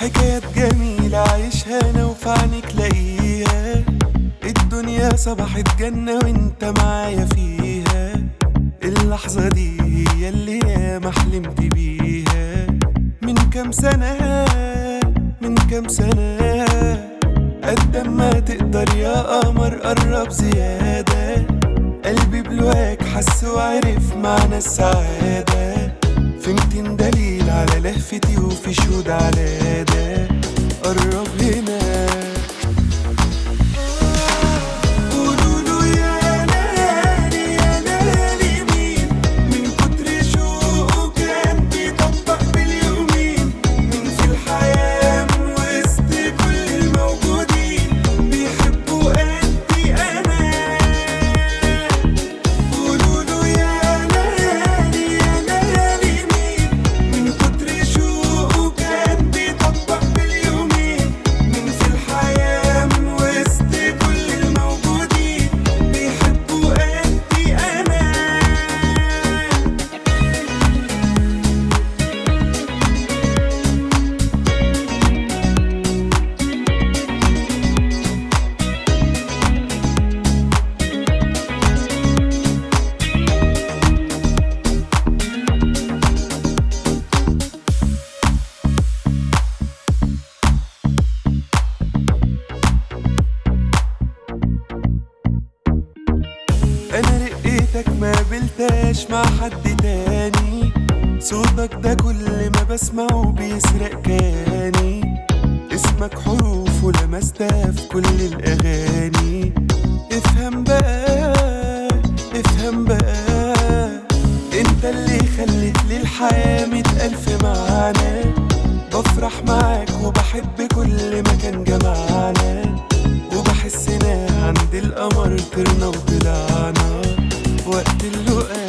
حكايات جميلة عايشها انا وفي عينيك لاقيها الدنيا صبحت جنة وانت معايا فيها اللحظة دي هي اللي ياما حلمت بيها من كام سنة من كام سنة قد ما تقدر يا قمر قرب زيادة قلبي بلواك حس وعرف معنى السعادة في ميتين دليل على لهفتي وفي شهود على ده قرب هنا قولوله يا ليالي يا ليالي مين من كتر شوقه كان بيطبق باليومين من في الحياة من وسط كل الموجودين بيحبوا قدي أنا قولوله يا ليالي يا ليالي مين من كتر شوقه كان بيطبق باليومين من في الحياة من وسط كل الموجودين بيحبوا قدي أنا انا رقيتك ما قابلتهاش مع حد تاني صوتك ده كل ما بسمعه بيسرق كياني اسمك حروف ولمستها في كل الاغاني افهم بقى افهم بقى انت اللي خليت لي الحياة مئة الف معنى بفرح معاك وبحب كل مكان جمعنا وبحس إنها عند القمر طرنا وطلعنا وقت اللقا